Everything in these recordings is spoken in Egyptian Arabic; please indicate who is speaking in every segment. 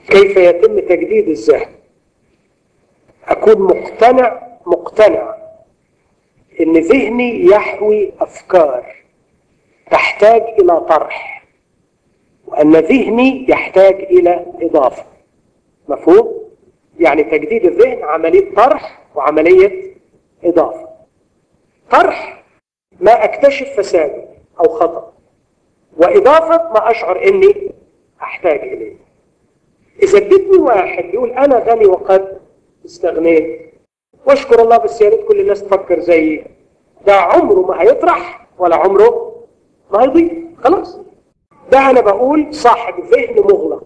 Speaker 1: كيف يتم تجديد الذهن أكون مقتنع مقتنع إن ذهني يحوي أفكار تحتاج إلى طرح وأن ذهني يحتاج إلى إضافة مفهوم؟ يعني تجديد الذهن عملية طرح وعملية إضافة طرح ما أكتشف فساده أو خطأ وإضافة ما أشعر إني أحتاج إليه إذا ادتني واحد يقول أنا غني وقد استغنيت واشكر الله بس يا ريت كل الناس تفكر زيي ده عمره ما هيطرح ولا عمره ما هيضيف خلاص ده أنا بقول صاحب ذهن مغلق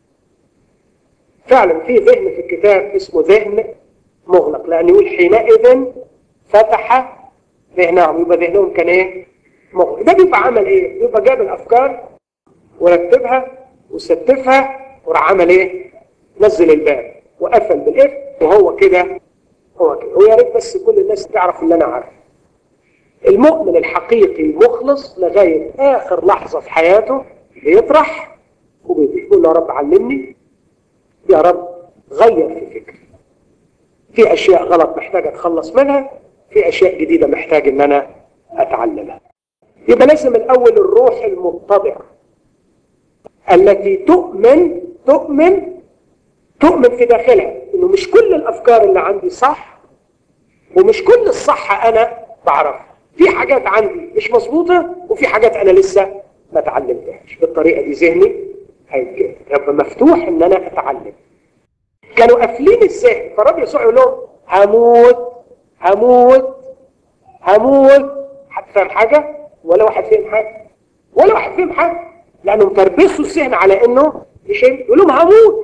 Speaker 1: فعلا في ذهن في الكتاب اسمه ذهن مغلق لأن يقول حينئذ فتح ذهنهم يبقى ذهنهم كان ايه مغلق ده بيبقى عمل ايه بيبقى جاب الافكار ورتبها وستفها وراح عمل ايه نزل الباب وقفل بالقفل وهو كده هو كده ويا ريت بس كل الناس تعرف اللي انا عارفه المؤمن الحقيقي المخلص لغايه اخر لحظه في حياته بيطرح وبيقول يا رب علمني يا رب غير في فكري في اشياء غلط محتاج اتخلص منها في اشياء جديده محتاج ان انا اتعلمها يبقى لازم الاول الروح المتضعه التي تؤمن تؤمن تؤمن في داخلها انه مش كل الافكار اللي عندي صح ومش كل الصح انا بعرفها في حاجات عندي مش مظبوطه وفي حاجات انا لسه ما اتعلمتهاش بالطريقه دي ذهني هيتجدد يبقى مفتوح ان انا اتعلم كانوا قافلين الذهن فالرب يسوع يقول لهم هموت هموت هموت حد فاهم حاجه ولا واحد فهم حاجه ولا واحد فهم حاجه لانهم تربسوا الذهن على انه مش يقول لهم هموت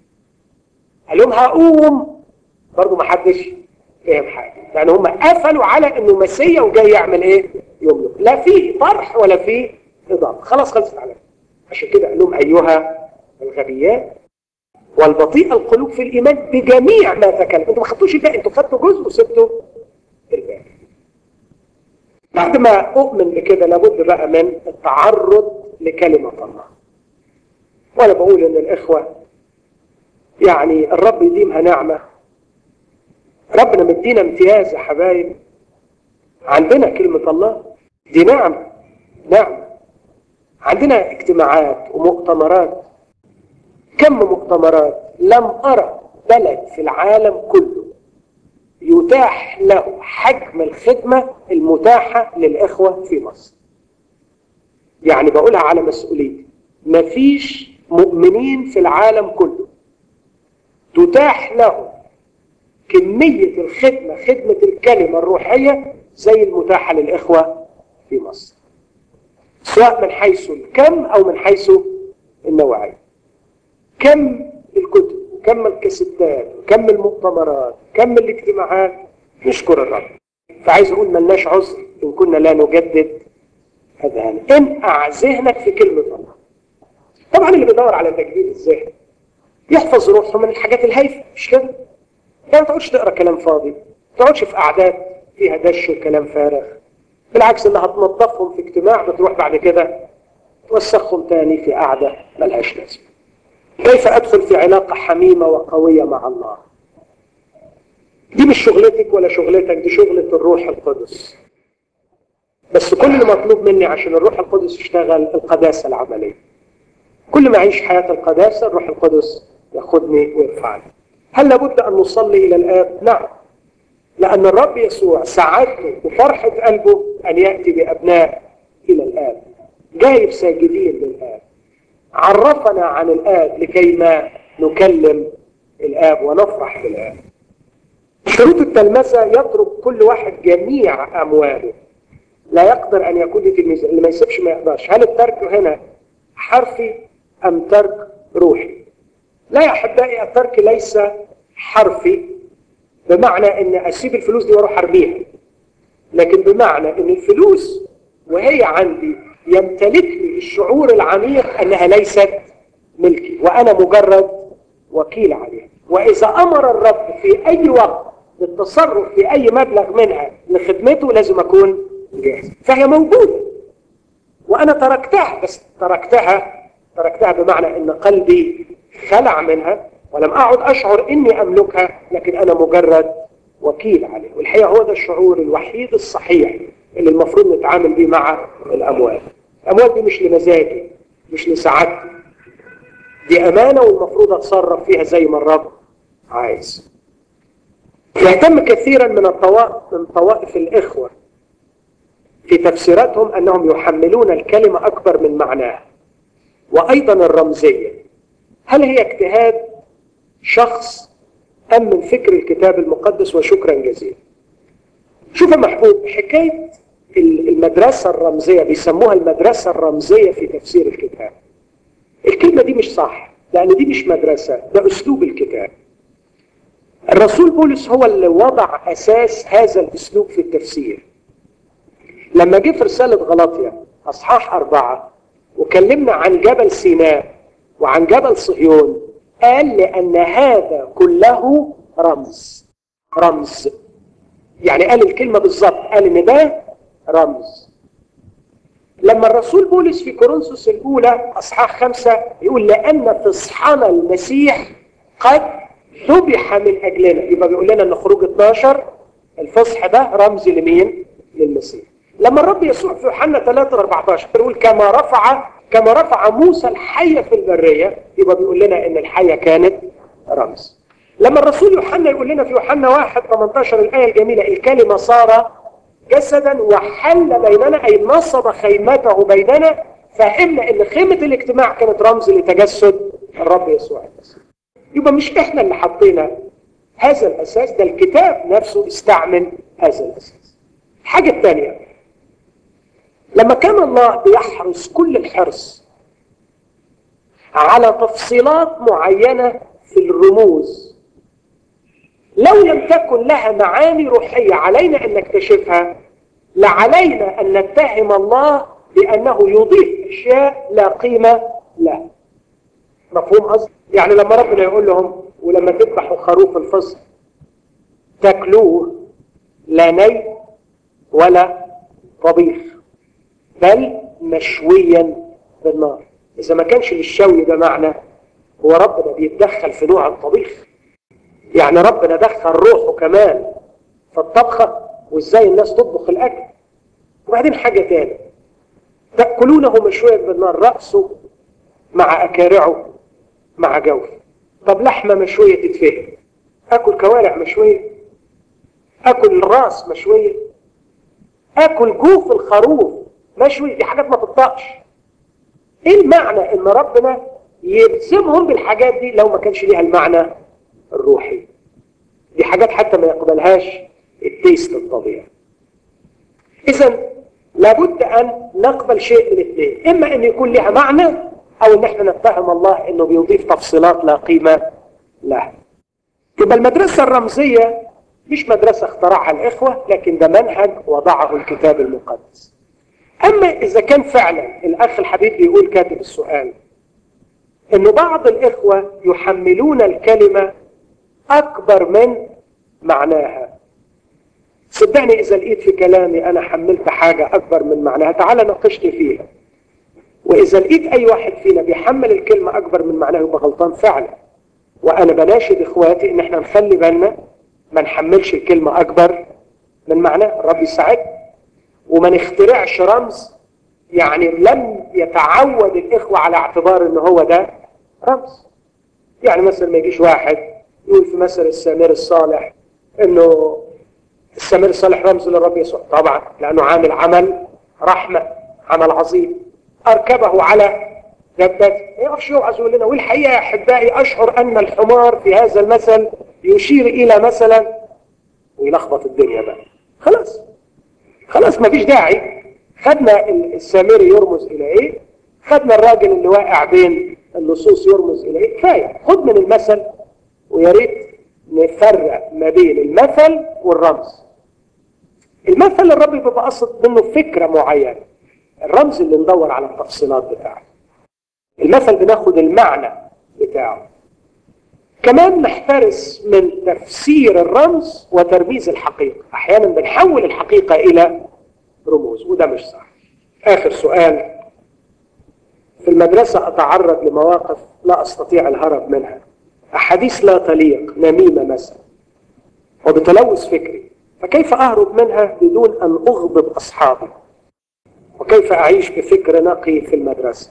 Speaker 1: قال لهم هقوم برضه ما حدش فهم حاجه لان هم قفلوا على انه مسيا وجاي يعمل ايه يملك لا في طرح ولا في اضافه خلاص خلصت على عشان كده قال لهم ايها الغبيات والبطيء القلوب في الايمان بجميع ما تكلم انتوا ما خدتوش الباقي انتوا خدتوا جزء وسبتوا الباقي بعد ما اؤمن بكده لابد بقى من التعرض لكلمه الله وانا بقول ان الاخوه يعني الرب يديمها نعمه ربنا مدينا امتياز يا حبايب عندنا كلمه الله دي نعمه نعمه عندنا اجتماعات ومؤتمرات كم مؤتمرات لم أرى بلد في العالم كله يتاح له حجم الخدمة المتاحة للإخوة في مصر يعني بقولها على مسؤوليتي مفيش مؤمنين في العالم كله تتاح له كمية الخدمة خدمة الكلمة الروحية زي المتاحة للإخوة في مصر سواء من حيث الكم أو من حيث النوعية كم الكتب كم الكاسيتات كم المؤتمرات كم الاجتماعات نشكر الرب فعايز اقول ملناش عذر ان كنا لا نجدد اذهان انقع ذهنك في كلمه الله طبعا اللي بيدور على تجديد الذهن يحفظ روحه من الحاجات الهايفه مش كده؟ يعني ما تقعدش تقرا كلام فاضي ما تقعدش في قعدات فيها دش وكلام فارغ بالعكس اللي هتنظفهم في اجتماع بتروح بعد كده توسخهم تاني في قعده ملهاش لازمه كيف أدخل في علاقة حميمة وقوية مع الله دي مش شغلتك ولا شغلتك دي شغلة الروح القدس بس كل اللي مطلوب مني عشان الروح القدس يشتغل القداسة العملية كل ما أعيش حياة القداسة الروح القدس ياخدني ويرفعني هل لابد أن نصلي إلى الآب؟ نعم لأن الرب يسوع سعادته وفرحة قلبه أن يأتي بأبناء إلى الآب جايب ساجدين للآب عرفنا عن الآب لكي ما نكلم الآب ونفرح بالآب شروط التلمسة يترك كل واحد جميع أمواله لا يقدر أن يكون لتلميذ اللي ما يسيبش ما يقدرش هل الترك هنا حرفي أم ترك روحي لا يا أحبائي الترك ليس حرفي بمعنى أن أسيب الفلوس دي وأروح أرميها لكن بمعنى أن الفلوس وهي عندي يمتلكني الشعور العميق أنها ليست ملكي وأنا مجرد وكيل عليها وإذا أمر الرب في أي وقت بالتصرف في أي مبلغ منها لخدمته لازم أكون جاهز فهي موجودة وأنا تركتها بس تركتها تركتها بمعنى أن قلبي خلع منها ولم أعد أشعر إني أملكها لكن أنا مجرد وكيل عليه والحقيقة هو ده الشعور الوحيد الصحيح اللي المفروض نتعامل بيه مع الأموال الأموال دي مش لمزاجي مش لسعادتي دي أمانة والمفروض أتصرف فيها زي ما الرب عايز يهتم كثيرا من الطوائف من طوائف الإخوة في تفسيراتهم أنهم يحملون الكلمة أكبر من معناها وأيضا الرمزية هل هي اجتهاد شخص أم من فكر الكتاب المقدس وشكرا جزيلا شوف يا محبوب حكاية المدرسة الرمزية بيسموها المدرسة الرمزية في تفسير الكتاب الكلمة دي مش صح لأن دي مش مدرسة ده أسلوب الكتاب الرسول بولس هو اللي وضع أساس هذا الأسلوب في التفسير لما جه في رسالة غلاطيا أصحاح أربعة وكلمنا عن جبل سيناء وعن جبل صهيون قال لأن هذا كله رمز رمز يعني قال الكلمة بالظبط قال إن ده رمز لما الرسول بولس في كورنثوس الأولى أصحاح خمسة يقول لأن فصحنا المسيح قد ذبح من أجلنا يبقى بيقول لنا أن خروج 12 الفصح ده رمز لمين؟ للمسيح لما الرب يسوع في يوحنا 3 14 يقول كما رفع كما رفع موسى الحية في البرية يبقى بيقول لنا ان الحية كانت رمز لما الرسول يوحنا يقول لنا في يوحنا 1 18 الآية الجميلة الكلمة صار جسدا وحل بيننا أي نصب خيمته بيننا فهمنا ان خيمة الاجتماع كانت رمز لتجسد الرب يسوع المسيح يبقى مش احنا اللي حطينا هذا الأساس ده الكتاب نفسه استعمل هذا الأساس الحاجة الثانية لما كان الله بيحرص كل الحرص على تفصيلات معينة في الرموز لو لم تكن لها معاني روحية علينا أن نكتشفها لعلينا أن نتهم الله بأنه يضيف أشياء لا قيمة لها مفهوم قصدي؟ يعني لما ربنا يقول لهم ولما تذبحوا خروف الفصل تاكلوه لا ني ولا طبيخ بل مشويا بالنار إذا ما كانش للشوي ده معنى هو ربنا بيتدخل في نوع الطبيخ يعني ربنا دخل روحه كمان في الطبخة وإزاي الناس تطبخ الأكل وبعدين حاجة تاني تأكلونه مشويا بالنار رأسه مع أكارعه مع جوف طب لحمة مشوية تتفهم أكل كوارع مشوية أكل الراس مشوية أكل جوف الخروف مشوي دي حاجات ما تطقش ايه المعنى ان ربنا يرسمهم بالحاجات دي لو ما كانش ليها المعنى الروحي دي حاجات حتى ما يقبلهاش التيست الطبيعي اذا لابد ان نقبل شيء من اثنين اما ان يكون لها معنى او ان احنا نتهم الله انه بيضيف تفصيلات لا قيمة لها يبقى المدرسة الرمزية مش مدرسة اخترعها الاخوة لكن ده منهج وضعه الكتاب المقدس أما إذا كان فعلا الأخ الحبيب بيقول كاتب السؤال أن بعض الإخوة يحملون الكلمة أكبر من معناها صدقني إذا لقيت في كلامي أنا حملت حاجة أكبر من معناها تعال ناقشني فيها وإذا لقيت أي واحد فينا بيحمل الكلمة أكبر من معناها يبقى غلطان فعلا وأنا بناشد إخواتي إن احنا نخلي بالنا ما نحملش الكلمة أكبر من معناها ربي يساعدنا وما نخترعش رمز يعني لم يتعود الإخوة على اعتبار ان هو ده رمز يعني مثلا ما يجيش واحد يقول في مثل السامر الصالح انه السامر الصالح رمز للرب يسوع طبعا لانه عامل عمل رحمة عمل عظيم اركبه على دبته ما يعرفش يوعظ يقول لنا والحقيقة يا احبائي اشعر ان الحمار في هذا المثل يشير الى مثلا ويلخبط الدنيا بقى خلاص خلاص ما فيش داعي خدنا السامري يرمز الى ايه خدنا الراجل اللي واقع بين اللصوص يرمز الى ايه كفايه خد من المثل ويا ريت نفرق ما بين المثل والرمز المثل الرب بيبقى قصد منه فكره معينه الرمز اللي ندور على التفصيلات بتاعته المثل بناخد المعنى بتاعه كمان نحترس من تفسير الرمز وترميز الحقيقة أحيانا بنحول الحقيقة إلى رموز وده مش صح آخر سؤال في المدرسة أتعرض لمواقف لا أستطيع الهرب منها أحاديث لا تليق نميمة مثلا وبتلوث فكري فكيف أهرب منها بدون أن أغضب أصحابي وكيف أعيش بفكر نقي في المدرسة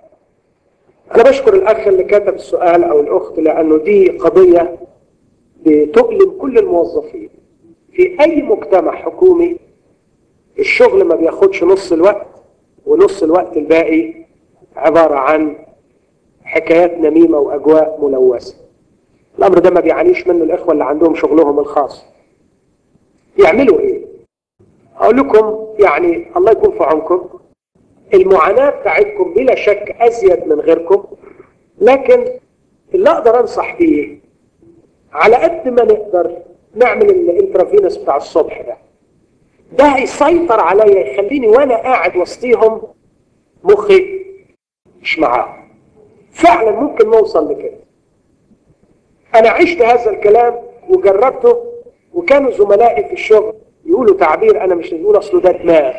Speaker 1: أنا بشكر الأخ اللي كتب السؤال أو الأخت لأنه دي قضية بتؤلم كل الموظفين في أي مجتمع حكومي الشغل ما بياخدش نص الوقت ونص الوقت الباقي عبارة عن حكايات نميمة وأجواء ملوثة الأمر ده ما بيعانيش منه الإخوة اللي عندهم شغلهم الخاص يعملوا إيه؟ أقول لكم يعني الله يكون في عونكم المعاناة بتاعتكم بلا شك أزيد من غيركم لكن اللي أقدر أنصح بيه على قد ما نقدر نعمل الانترافينس بتاع الصبح ده ده هيسيطر عليا يخليني وانا قاعد وسطيهم مخي مش معاهم فعلا ممكن نوصل لكده انا عشت هذا الكلام وجربته وكانوا زملائي في الشغل يقولوا تعبير انا مش نقول اصله ده دماغ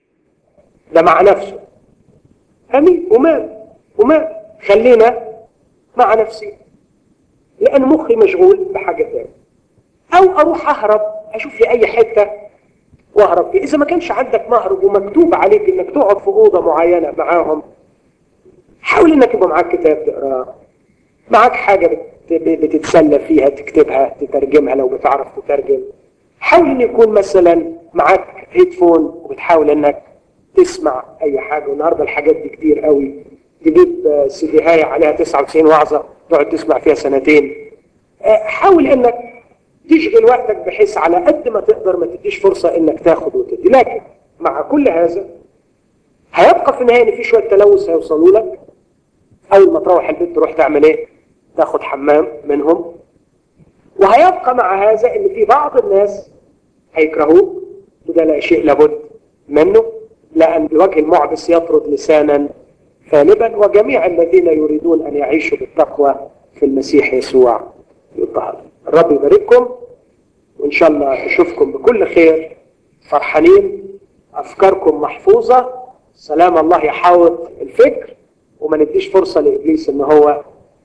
Speaker 1: ده مع نفسه امين ومال ومال خلينا مع نفسي لان مخي مشغول بحاجه ثانيه او اروح اهرب اشوف لي اي حته واهرب فيه اذا ما كانش عندك مهرب ومكتوب عليك انك تقعد في اوضه معينه معاهم حاول انك يبقى معاك كتاب تقراه معاك حاجه بتتسلى فيها تكتبها تترجمها لو بتعرف تترجم حاول ان يكون مثلا معاك هيدفون وبتحاول انك تسمع اي حاجه والنهارده الحاجات دي كتير قوي تجيب سي دي هاي عليها 99 وعظه تقعد تسمع فيها سنتين حاول انك تشغل وقتك بحيث على قد ما تقدر ما تديش فرصه انك تاخد وتدي لكن مع كل هذا هيبقى في النهايه ان في شويه تلوث هيوصلوا لك اول ما تروح البيت تروح تعمل ايه؟ تاخد حمام منهم وهيبقى مع هذا ان في بعض الناس هيكرهوك وده لا شيء لابد منه لان الوجه المعبس يطرد لسانا غالبا وجميع الذين يريدون ان يعيشوا بالتقوى في المسيح يسوع يضطهد الرب يبارككم وان شاء الله اشوفكم بكل خير فرحانين افكاركم محفوظه سلام الله يحاوط الفكر وما نديش فرصه لابليس ان هو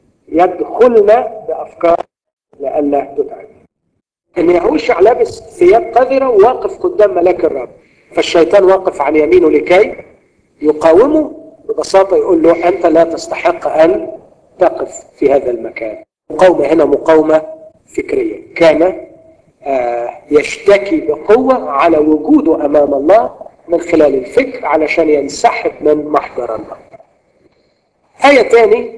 Speaker 1: يدخلنا بافكار لئلا تتعب ان يهوشع لابس ثياب قذره وواقف قدام ملاك الرب فالشيطان واقف عن يمينه لكي يقاومه ببساطه يقول له انت لا تستحق ان تقف في هذا المكان مقاومه هنا مقاومه فكريه كان آه يشتكي بقوه على وجوده امام الله من خلال الفكر علشان ينسحب من محضر الله آية تاني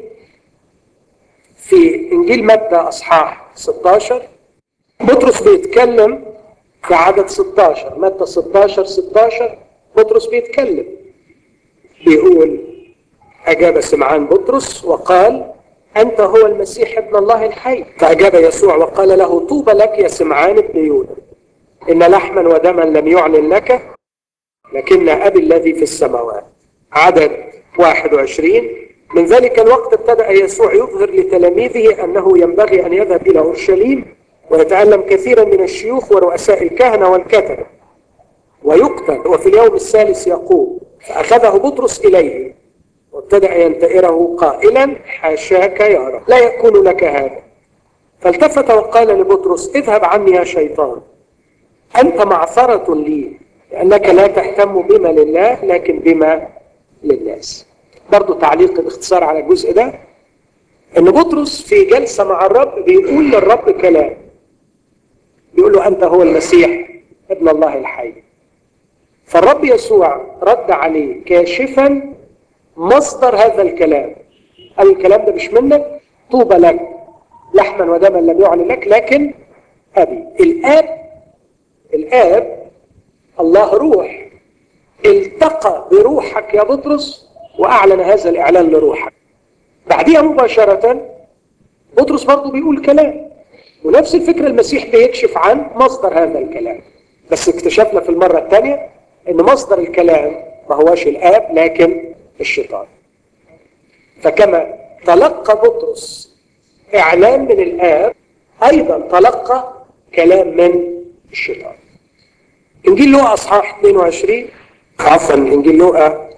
Speaker 1: في إنجيل متى أصحاح 16 بطرس بيتكلم في عدد 16 متى 16 16 بطرس بيتكلم بيقول أجاب سمعان بطرس وقال أنت هو المسيح ابن الله الحي فأجاب يسوع وقال له طوبى لك يا سمعان ابن يودا إن لحما ودما لم يعلن لك لكن أبي الذي في السماوات عدد 21 من ذلك الوقت ابتدأ يسوع يظهر لتلاميذه أنه ينبغي أن يذهب إلى أورشليم ويتعلم كثيرا من الشيوخ ورؤساء الكهنة والكتبة ويقتل وفي اليوم الثالث يقوم فأخذه بطرس إليه وابتدأ ينتئره قائلا حاشاك يا رب لا يكون لك هذا فالتفت وقال لبطرس اذهب عني يا شيطان أنت معثرة لي لأنك لا تهتم بما لله لكن بما للناس برضو تعليق باختصار على الجزء ده ان بطرس في جلسة مع الرب بيقول للرب كلام بيقول له أنت هو المسيح ابن الله الحي فالرب يسوع رد عليه كاشفا مصدر هذا الكلام قال الكلام ده مش منك طوبى لك لحما ودما لم يعلن لك لكن أبي الآب الآب الله روح التقى بروحك يا بطرس وأعلن هذا الإعلان لروحك بعدها مباشرة بطرس برضه بيقول كلام ونفس الفكرة المسيح بيكشف عن مصدر هذا الكلام بس اكتشفنا في المرة الثانية ان مصدر الكلام ما هواش الآب لكن الشيطان فكما تلقى بطرس إعلان من الآب أيضا تلقى كلام من الشيطان إنجيل لوقا أصحاح 22 عفوا إنجيل لوقا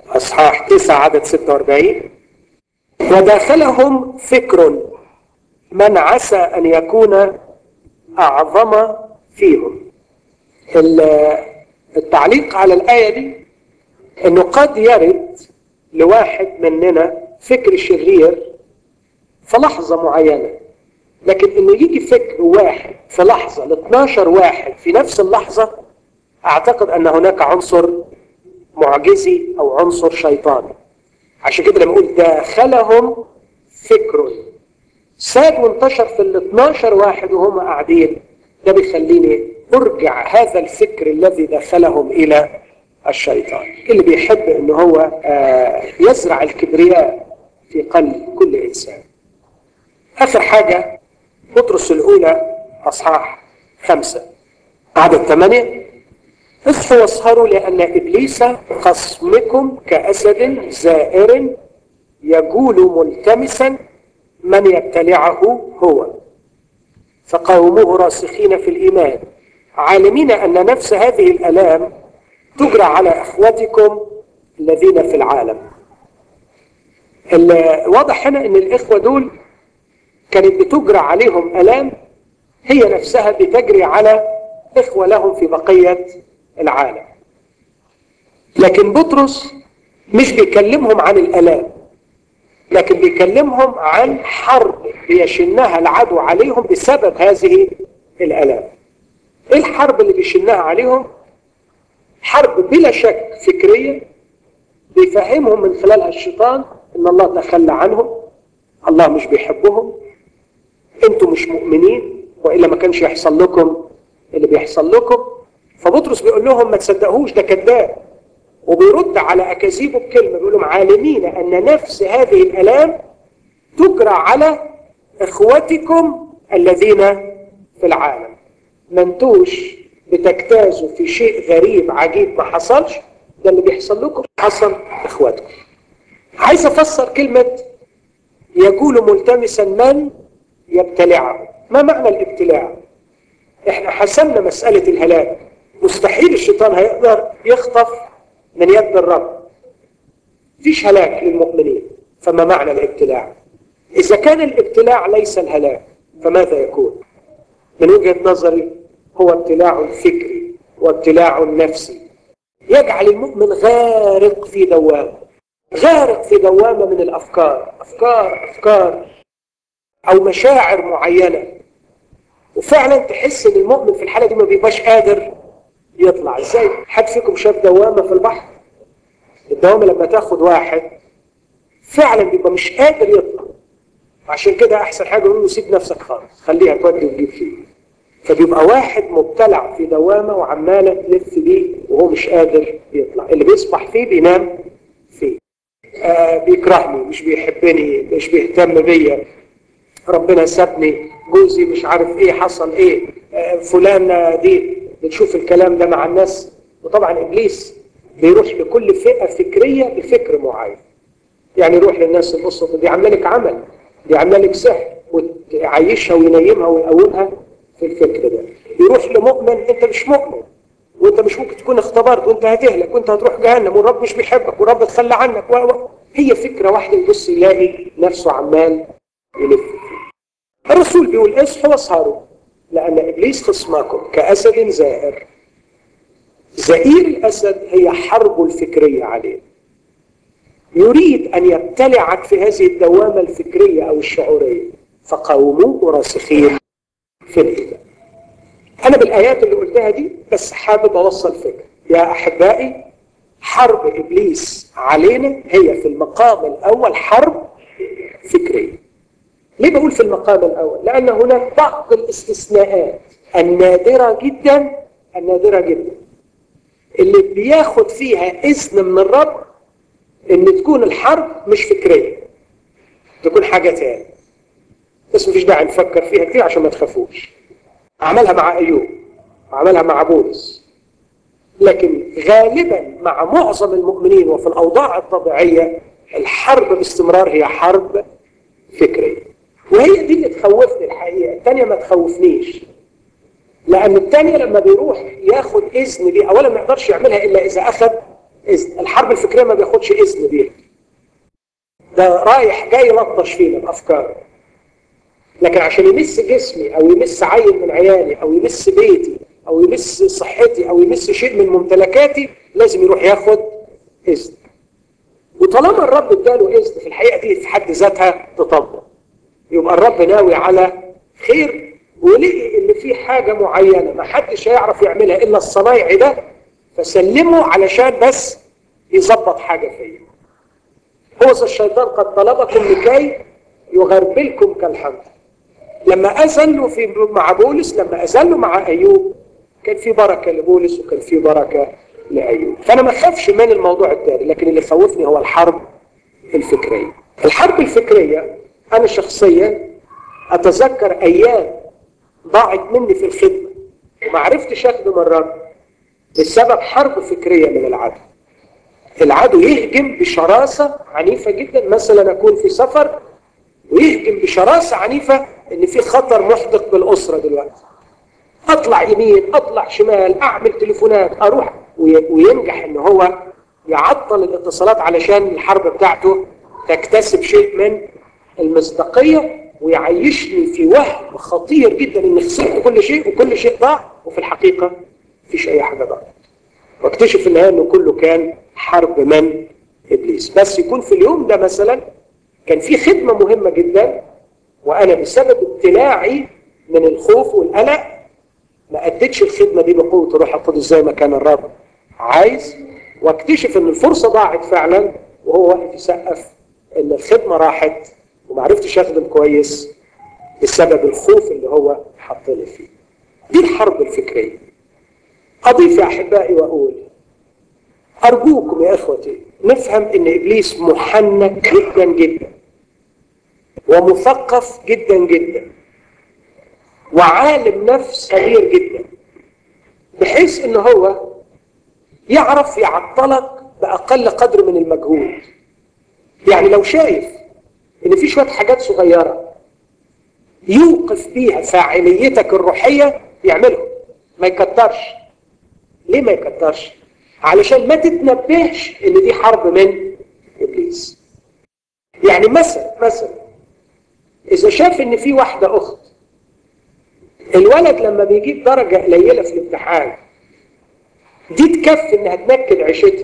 Speaker 1: أصحاح 9 عدد 46 وداخلهم فكر من عسى أن يكون أعظم فيهم التعليق على الآية دي أنه قد يرد لواحد مننا فكر شرير في لحظة معينة لكن انه يجي فكر واحد في لحظة ل 12 واحد في نفس اللحظة اعتقد ان هناك عنصر معجزي او عنصر شيطاني عشان كده لما اقول داخلهم فكر ساد وانتشر في ال 12 واحد وهم قاعدين ده بيخليني ارجع هذا الفكر الذي دخلهم الى الشيطان اللي بيحب ان هو يزرع الكبرياء في قلب كل انسان اخر حاجة بطرس الاولى اصحاح خمسة عدد ثمانية اصحوا واسهروا لان ابليس خصمكم كاسد زائر يجول ملتمسا من يبتلعه هو فقاوموه راسخين في الايمان عالمين ان نفس هذه الالام تجرى على اخوتكم الذين في العالم واضح هنا ان الاخوه دول كانت بتجرى عليهم الام هي نفسها بتجري على اخوه لهم في بقيه العالم لكن بطرس مش بيكلمهم عن الالام لكن بيكلمهم عن حرب بيشنها العدو عليهم بسبب هذه الالام ايه الحرب اللي بيشنها عليهم حرب بلا شك فكريه بيفهمهم من خلالها الشيطان ان الله تخلى عنهم الله مش بيحبهم انتوا مش مؤمنين والا ما كانش يحصل لكم اللي بيحصل لكم فبطرس بيقول لهم ما تصدقوش ده كذاب وبيرد على اكاذيبه بكلمه بيقول لهم عالمين ان نفس هذه الالام تجرى على اخوتكم الذين في العالم ما انتوش بتجتازوا في شيء غريب عجيب ما حصلش ده اللي بيحصل لكم حصل اخواتكم عايز افسر كلمه يقول ملتمسا من يبتلعه ما معنى الابتلاع احنا حسمنا مسألة الهلاك مستحيل الشيطان هيقدر يخطف من يد الرب فيش هلاك للمؤمنين فما معنى الابتلاع إذا كان الابتلاع ليس الهلاك فماذا يكون من وجهة نظري هو ابتلاع فكري وابتلاع نفسي يجعل المؤمن غارق في دوامه غارق في دوامه من الافكار افكار افكار او مشاعر معينه وفعلا تحس ان المؤمن في الحاله دي ما بيبقاش قادر يطلع ازاي حد فيكم شاف دوامه في البحر الدوامه لما تاخد واحد فعلا بيبقى مش قادر يطلع عشان كده احسن حاجه نقول له سيب نفسك خالص خليها تودي وتجيب فيه فبيبقى واحد مبتلع في دوامه وعماله تلف بيه وهو مش قادر يطلع اللي بيصبح فيه بينام فيه آه بيكرهني مش بيحبني مش بيهتم بيا ربنا سابني جوزي مش عارف ايه حصل ايه آه فلانة دي بتشوف الكلام ده مع الناس وطبعا ابليس بيروح لكل فئة فكرية بفكر معين يعني يروح للناس البسطة دي عامله لك عمل دي عامله لك سحر وتعيشها وينيمها ويقومها في الفكر ده يروح لمؤمن انت مش مؤمن وانت مش ممكن تكون اختبرت وانت هتهلك وانت هتروح جهنم والرب مش بيحبك والرب تخلى عنك و... و... هي فكرة واحدة يبص يلاقي نفسه عمال يلف الرسول بيقول اصحوا واسهروا لأن إبليس خصمكم كأسد زائر زئير الأسد هي حربه الفكرية عليه يريد أن يبتلعك في هذه الدوامة الفكرية أو الشعورية فقاوموه راسخين في الإيمان أنا بالآيات اللي قلتها دي بس حابب أوصل فكرة يا أحبائي حرب إبليس علينا هي في المقام الأول حرب فكرية ليه بقول في المقام الأول؟ لأن هناك بعض الاستثناءات النادرة جدا النادرة جدا اللي بياخد فيها إذن من الرب إن تكون الحرب مش فكرية تكون حاجة تاني بس مفيش داعي نفكر فيها كتير عشان ما تخافوش عملها مع أيوب وعملها مع بولس لكن غالبا مع معظم المؤمنين وفي الأوضاع الطبيعية الحرب باستمرار هي حرب فكرية وهي دي اللي تخوفني الحقيقة الثانية ما تخوفنيش لأن الثانية لما بيروح ياخد إذن دي أولا ما يقدرش يعملها إلا إذا أخذ إذن الحرب الفكرية ما بياخدش إذن بيها ده رايح جاي لطش فينا بأفكاره لكن عشان يمس جسمي أو يمس عيل من عيالي أو يمس بيتي أو يمس صحتي أو يمس شيء من ممتلكاتي لازم يروح ياخد إذن وطالما الرب اداله إذن في الحقيقة دي في حد ذاتها تطبق يبقى الرب ناوي على خير ولقي ان في حاجة معينة ما حدش هيعرف يعملها الا الصنايعي ده فسلمه علشان بس يظبط حاجة فيه هو الشيطان قد طلبكم لكي يغربلكم كالحمد لما أذلوا في مع بولس لما أذلوا مع أيوب كان في بركة لبولس وكان في بركة لأيوب فأنا ما خافش من الموضوع التاني لكن اللي خوفني هو الحرب الفكرية الحرب الفكرية أنا شخصيا أتذكر أيام ضاعت مني في الخدمة وما عرفتش أخدم الرب بسبب حرب فكرية من العدو العدو يهجم بشراسة عنيفة جدا مثلا أكون في سفر ويهجم بشراسة عنيفة إن في خطر محدق بالأسرة دلوقتي أطلع يمين أطلع شمال أعمل تليفونات أروح وينجح إن هو يعطل الاتصالات علشان الحرب بتاعته تكتسب شيء من المصداقية ويعيشني في وهم خطير جدا ان خسرت كل شيء وكل شيء ضاع وفي الحقيقة مفيش اي حاجة ضاعت واكتشف في النهاية انه كله كان حرب من ابليس بس يكون في اليوم ده مثلا كان في خدمة مهمة جدا وانا بسبب ابتلاعي من الخوف والقلق ما اديتش الخدمة دي بقوة الروح القدس زي ما كان الرب عايز واكتشف ان الفرصة ضاعت فعلا وهو واقف يسقف ان الخدمة راحت وما عرفتش اخدم كويس بسبب الخوف اللي هو حطني فيه دي الحرب الفكرية أضيف يا أحبائي وأقول أرجوكم يا إخوتي نفهم إن إبليس محنك جدا جدا ومثقف جدا جدا وعالم نفس كبير جدا بحيث إن هو يعرف يعطلك بأقل قدر من المجهود يعني لو شايف ان في شوية حاجات صغيرة يوقف بيها فاعليتك الروحية يعملهم ما يكترش ليه ما يكترش علشان ما تتنبهش ان دي حرب من ابليس يعني مثلا مثلا اذا شاف ان في واحدة اخت الولد لما بيجيب درجة قليلة في الامتحان دي تكفي انها تنكد عيشتها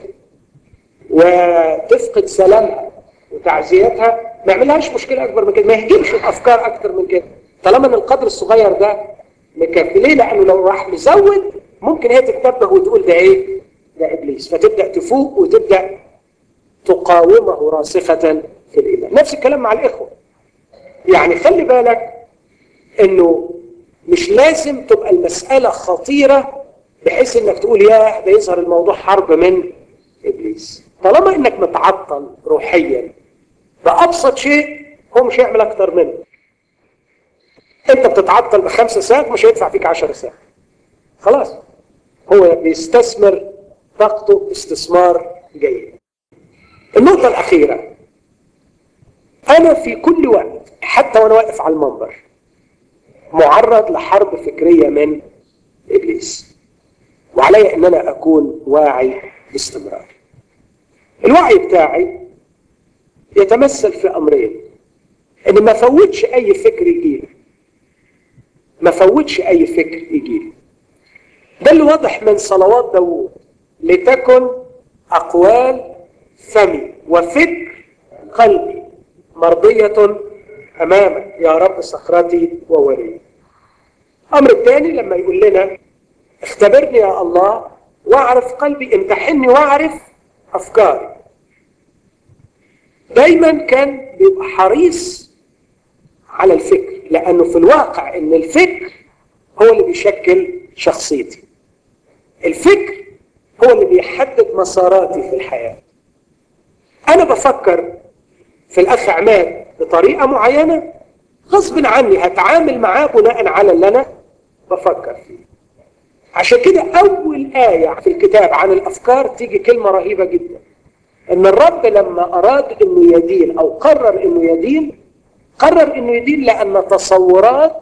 Speaker 1: وتفقد سلامها وتعزيتها ما يعملهاش مشكلة أكبر من كده ما يهجمش الأفكار أكتر من كده طالما أن القدر الصغير ده مكفي ليه؟ لأنه لو راح مزود ممكن هي تتنبه وتقول ده إيه؟ ده إبليس فتبدأ تفوق وتبدأ تقاومه راسخة في الإيمان نفس الكلام مع الإخوة يعني خلي بالك أنه مش لازم تبقى المسألة خطيرة بحيث أنك تقول يا ده يظهر الموضوع حرب من إبليس طالما أنك متعطل روحيا بأبسط شيء هو مش هيعمل أكتر منه أنت بتتعطل بخمسة ساعات مش هيدفع فيك عشر ساعات خلاص هو بيستثمر طاقته استثمار جيد النقطة الأخيرة أنا في كل وقت حتى وأنا واقف على المنبر معرض لحرب فكرية من إبليس وعلي أن أنا أكون واعي باستمرار الوعي بتاعي يتمثل في أمرين إن ما فوتش أي فكر يجيلي ما فوتش أي فكر يجيلي ده اللي واضح من صلوات داوود لتكن أقوال فمي وفكر قلبي مرضية أمامك يا رب صخرتي وولي الأمر الثاني لما يقول لنا اختبرني يا الله واعرف قلبي امتحني واعرف أفكاري دايما كان بيبقى حريص على الفكر لأنه في الواقع إن الفكر هو اللي بيشكل شخصيتي الفكر هو اللي بيحدد مساراتي في الحياة أنا بفكر في الأخ عماد بطريقة معينة غصب عني هتعامل معاه بناء على اللي أنا بفكر فيه عشان كده أول آية في الكتاب عن الأفكار تيجي كلمة رهيبة جدا ان الرب لما اراد انه يدين او قرر انه يدين قرر انه يدين لان تصورات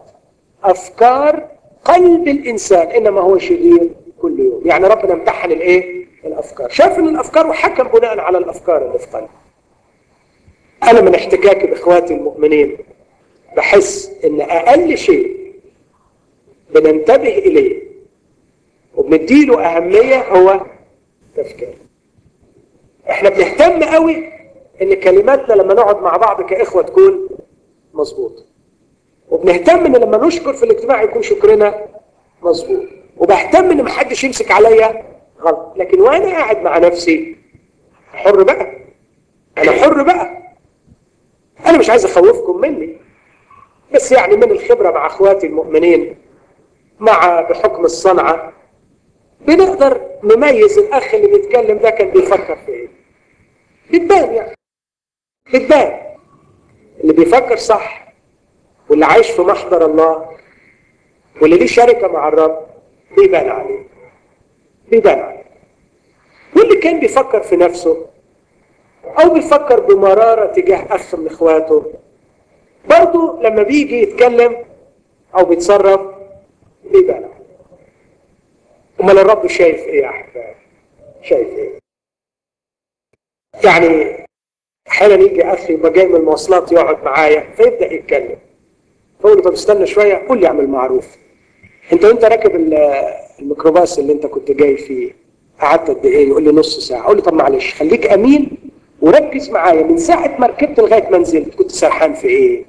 Speaker 1: افكار قلب الانسان انما هو شرير كل يوم يعني ربنا امتحن الايه الافكار شاف ان الافكار وحكم بناء على الافكار اللي في قلبه انا من احتكاكي باخواتي المؤمنين بحس ان اقل شيء بننتبه اليه وبنديله اهميه هو تفكير احنا بنهتم قوي ان كلماتنا لما نقعد مع بعض كاخوه تكون مظبوطه وبنهتم ان لما نشكر في الاجتماع يكون شكرنا مظبوط وبهتم ان محدش يمسك عليا غلط لكن وانا قاعد مع نفسي حر بقى انا حر بقى انا مش عايز اخوفكم مني بس يعني من الخبره مع اخواتي المؤمنين مع بحكم الصنعه بنقدر نميز الاخ اللي بيتكلم ده كان بيفكر في ايه بتبان يعني بتبان اللي بيفكر صح واللي عايش في محضر الله واللي ليه شركه مع الرب بيبان عليه بيبان عليه واللي كان بيفكر في نفسه او بيفكر بمراره تجاه اخ من اخواته برضه لما بيجي يتكلم او بيتصرف بيبان عليه امال الرب شايف ايه يا احباب شايف ايه يعني احيانا يجي اخي يبقى جاي من المواصلات يقعد معايا فيبدا يتكلم فاقول له طب استنى شويه قول لي اعمل معروف انت وانت راكب الميكروباص اللي انت كنت جاي فيه قعدت قد ايه يقول لي نص ساعه اقول له طب معلش خليك امين وركز معايا من ساعه ما ركبت لغايه ما نزلت كنت سرحان في ايه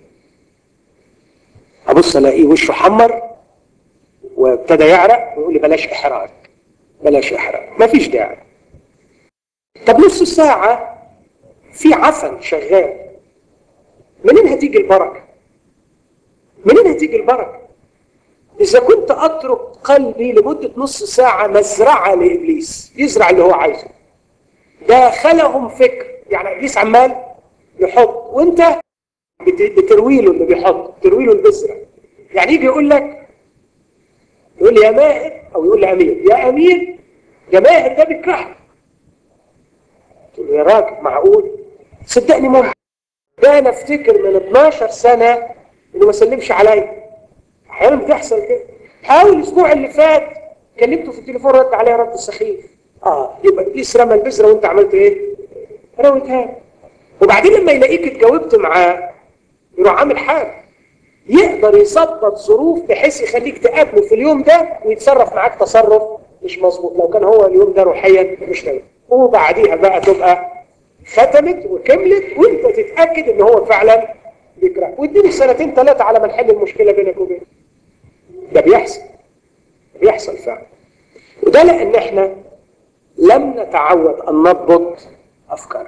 Speaker 1: ابص الاقيه وشه حمر وابتدى يعرق ويقول لي بلاش احراج بلاش احراج مفيش داعي طب نص ساعه في عفن شغال منين هتيجي البركه منين هتيجي البركه إذا كنت أترك قلبي لمدة نص ساعة مزرعة لإبليس يزرع اللي هو عايزه داخلهم فكر يعني إبليس عمال يحط وأنت بتروي له اللي بيحط تروي له البذرة يعني يجي يقول لك يقول لي يا ماهر أو يقول لي أمير يا أمير يا ماهر ده بيكرهك قلت له يا راجل معقول صدقني ممكن ده أنا أفتكر من 12 سنة إنه ما سلمش عليا احيانا بتحصل كده حاول الاسبوع اللي فات كلمته في التليفون رد عليا رد سخيف اه يبقى ابليس رمى البذره وانت عملت ايه؟ روتها وبعدين لما يلاقيك اتجاوبت معاه يروح عامل حاجه يقدر يظبط ظروف بحيث يخليك تقابله في اليوم ده ويتصرف معاك تصرف مش مظبوط لو كان هو اليوم ده روحيا مش تمام وبعديها بقى تبقى ختمت وكملت وانت تتاكد ان هو فعلا بيكرهك واديني سنتين ثلاثه على ما نحل المشكله بينك وبينه ده بيحصل بيحصل فعلا وده لان احنا لم نتعود ان نضبط افكارنا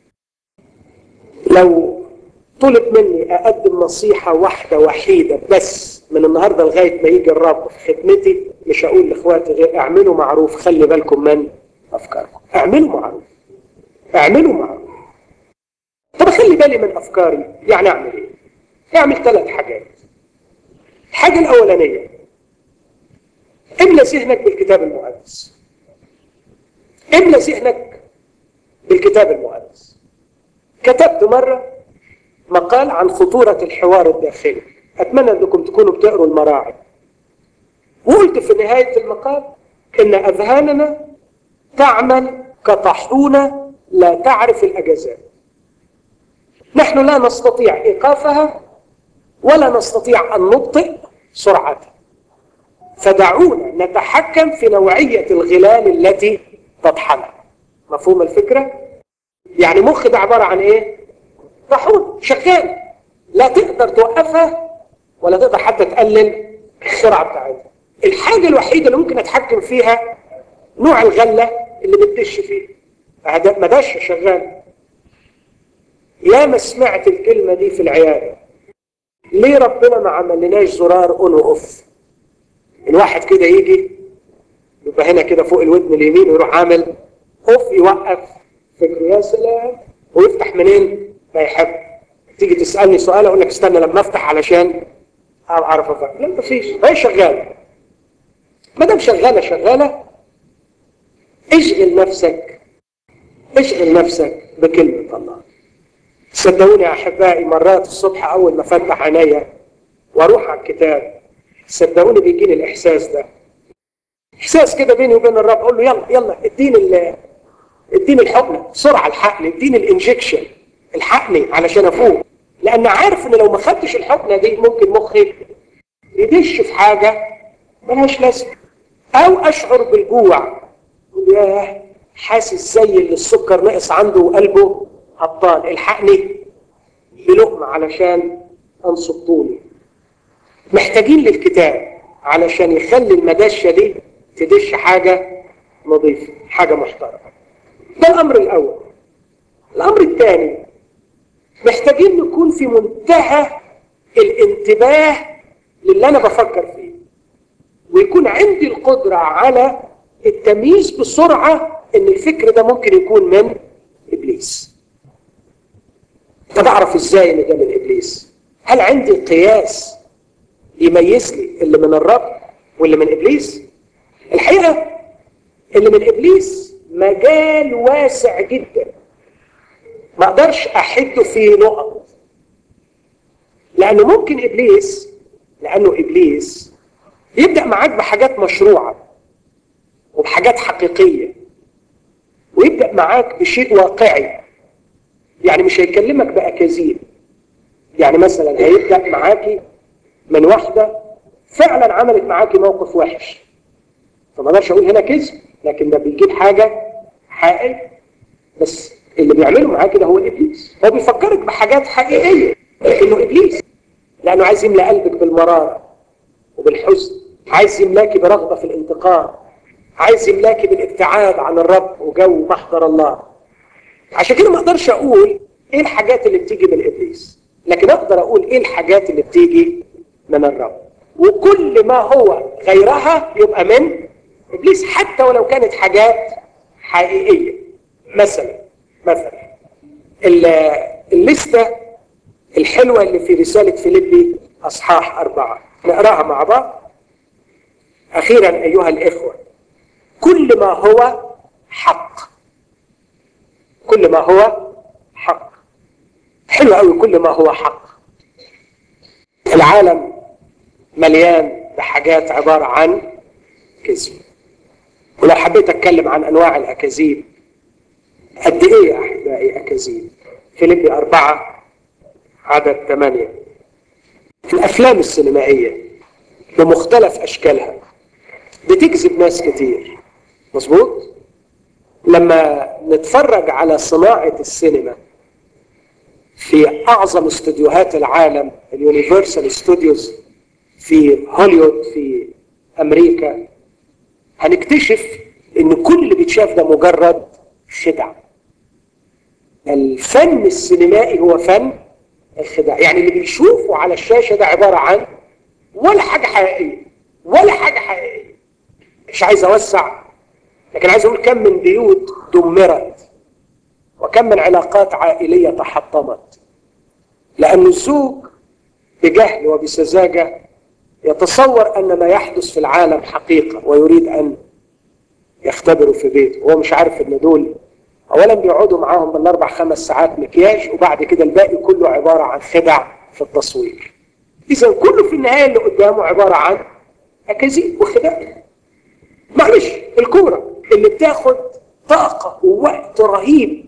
Speaker 1: لو طلب مني اقدم نصيحه واحده وحيده بس من النهارده لغايه ما يجي الرب في خدمتي مش هقول لاخواتي غير اعملوا معروف خلي بالكم من افكاركم اعملوا معروف اعملوا معروف طب اخلي بالي من افكاري يعني اعمل ايه اعمل ثلاث حاجات الحاجه الاولانيه املى ذهنك بالكتاب المقدس املى ذهنك بالكتاب المقدس كتبت مره مقال عن خطوره الحوار الداخلي اتمنى انكم تكونوا بتقروا المراعي وقلت في نهايه المقال ان اذهاننا تعمل كطاحونه لا تعرف الاجازات نحن لا نستطيع ايقافها ولا نستطيع ان نبطئ سرعتها فدعونا نتحكم في نوعيه الغلال التي تطحنها مفهوم الفكره يعني مخ ده عباره عن ايه طاحون شغال لا تقدر توقفها ولا تقدر حتى تقلل السرعه بتاعتها الحاجه الوحيده اللي ممكن اتحكم فيها نوع الغله اللي بتدش فيه ما دش شغال يا ما سمعت الكلمة دي في العيادة ليه ربنا ما عملناش زرار اون واوف الواحد كده يجي يبقى هنا كده فوق الودن اليمين ويروح عامل اوف يوقف فكره يا سلام ويفتح منين ما يحب تيجي تسالني سؤال اقول لك استنى لما افتح علشان اعرف افهم لا مفيش هي شغاله ما دام شغاله شغاله اشغل نفسك اشغل نفسك بكلمه الله صدقوني يا احبائي مرات الصبح اول ما افتح عينيا واروح على الكتاب صدقوني بيجيني الاحساس ده احساس كده بيني وبين الرب اقول له يلا يلا اديني ال اديني الحقنه بسرعه الحقني اديني الانجكشن الحقني علشان افوق لان عارف ان لو ما خدتش الحقنه دي ممكن مخي يدش في حاجه ملهاش لازمه او اشعر بالجوع ياه حاسس زي اللي السكر نقص عنده وقلبه هبطان الحقني بلقمه علشان انصب طولي محتاجين للكتاب علشان يخلي المدشه دي تدش حاجه نظيفه حاجه محترمه ده الامر الاول الامر الثاني محتاجين نكون في منتهى الانتباه للي انا بفكر فيه ويكون عندي القدره على التمييز بسرعه ان الفكر ده ممكن يكون من ابليس طب اعرف ازاي ان ده من ابليس هل عندي قياس يميز لي اللي من الرب واللي من ابليس الحقيقه اللي من ابليس مجال واسع جدا ما اقدرش احده في نقط لانه ممكن ابليس لانه ابليس يبدا معاك بحاجات مشروعه وبحاجات حقيقيه ويبدا معاك بشيء واقعي يعني مش هيكلمك باكاذيب يعني مثلا هيبدا معاكي من واحده فعلا عملت معاكي موقف وحش فما اقدرش اقول هنا كذب لكن ده بيجيب حاجه حقيقيه بس اللي بيعمله معاك ده هو ابليس هو بيفكرك بحاجات حقيقيه لكنه ابليس لانه عايز يملى قلبك بالمراره وبالحزن عايز يملاكي برغبه في الانتقام عايز يملاكي بالابتعاد عن الرب وجو محضر الله عشان كده ما اقدرش اقول ايه الحاجات اللي بتيجي من ابليس لكن اقدر اقول ايه الحاجات اللي بتيجي من الرب وكل ما هو غيرها يبقى من ابليس حتى ولو كانت حاجات حقيقيه مثلا مثلا الليسته الحلوه اللي في رساله فيليبي اصحاح اربعه نقراها مع بعض اخيرا ايها الاخوه كل ما هو حق كل ما هو حق حلو قوي كل ما هو حق العالم مليان بحاجات عباره عن كذب ولو حبيت اتكلم عن انواع الاكاذيب قد ايه يا احبائي اكاذيب فيليبي أربعة عدد ثمانية الأفلام السينمائية بمختلف أشكالها بتجذب ناس كتير مظبوط لما نتفرج على صناعة السينما في أعظم استوديوهات العالم اليونيفرسال ستوديوز في هوليوود في أمريكا هنكتشف إن كل اللي بيتشاف ده مجرد خدع الفن السينمائي هو فن الخداع يعني اللي بيشوفه على الشاشة ده عبارة عن ولا حاجة حقيقية ولا حاجة حقيقية مش عايز أوسع لكن عايز أقول كم من بيوت دمرت وكم من علاقات عائلية تحطمت لأن الزوج بجهل وبسذاجة يتصور أن ما يحدث في العالم حقيقة ويريد أن يختبره في بيته وهو مش عارف أن دول اولا بيقعدوا معاهم بالاربع خمس ساعات مكياج وبعد كده الباقي كله عباره عن خدع في التصوير اذا كله في النهايه اللي قدامه عباره عن اكاذيب وخداع معلش الكوره اللي بتاخد طاقه ووقت رهيب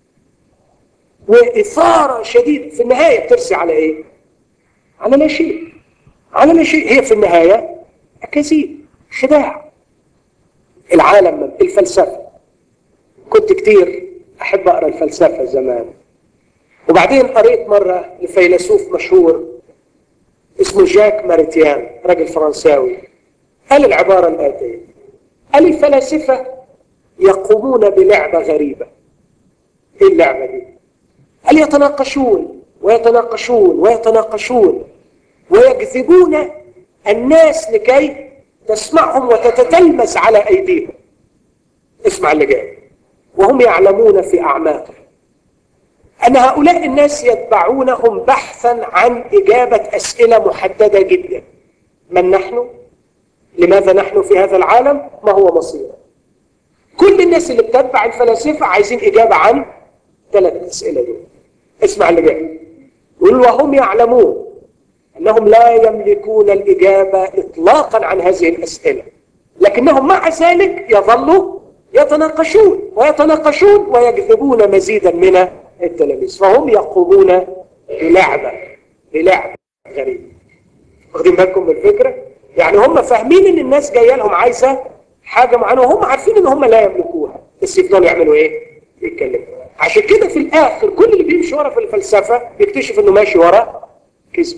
Speaker 1: واثاره شديده في النهايه بترسي على ايه؟ على لا شيء على لا شيء هي في النهايه اكاذيب خداع العالم الفلسفه كنت كتير أحب أقرأ الفلسفة زمان وبعدين قريت مرة لفيلسوف مشهور اسمه جاك ماريتيان راجل فرنساوي قال العبارة الآتية قال الفلاسفة يقومون بلعبة غريبة ايه اللعبة دي؟ قال يتناقشون ويتناقشون ويتناقشون ويجذبون الناس لكي تسمعهم وتتتلمس على أيديهم اسمع اللي جاي وهم يعلمون في أعماقهم أن هؤلاء الناس يتبعونهم بحثا عن إجابة أسئلة محددة جدا من نحن؟ لماذا نحن في هذا العالم؟ ما هو مصيرنا؟ كل الناس اللي بتتبع الفلاسفة عايزين إجابة عن ثلاث أسئلة دول اسمع اللي جاي يقول وهم يعلمون أنهم لا يملكون الإجابة إطلاقا عن هذه الأسئلة لكنهم مع ذلك يظلوا يتناقشون ويتناقشون ويجذبون مزيدا من التلاميذ فهم يقومون بلعبة بلعبة غريبة واخدين بالكم من الفكرة؟ يعني هم فاهمين ان الناس جايه لهم عايزه حاجه معينه وهم عارفين ان هم لا يملكوها بس يفضلوا يعملوا ايه؟ يتكلموا عشان كده في الاخر كل اللي بيمشي ورا في الفلسفه بيكتشف انه ماشي ورا كذب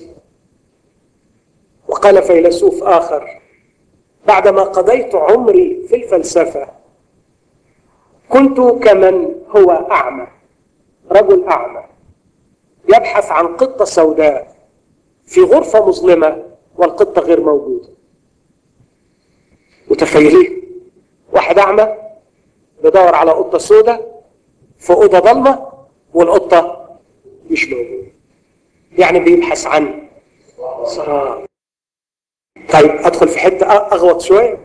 Speaker 1: وقال فيلسوف اخر بعدما قضيت عمري في الفلسفه كنت كمن هو اعمى رجل اعمى يبحث عن قطه سوداء في غرفه مظلمه والقطه غير موجوده متخيلين واحد اعمى بيدور على قطه سوداء في اوضه ضلمه والقطه مش موجوده يعني بيبحث عن سراب طيب ادخل في حته اغوط شويه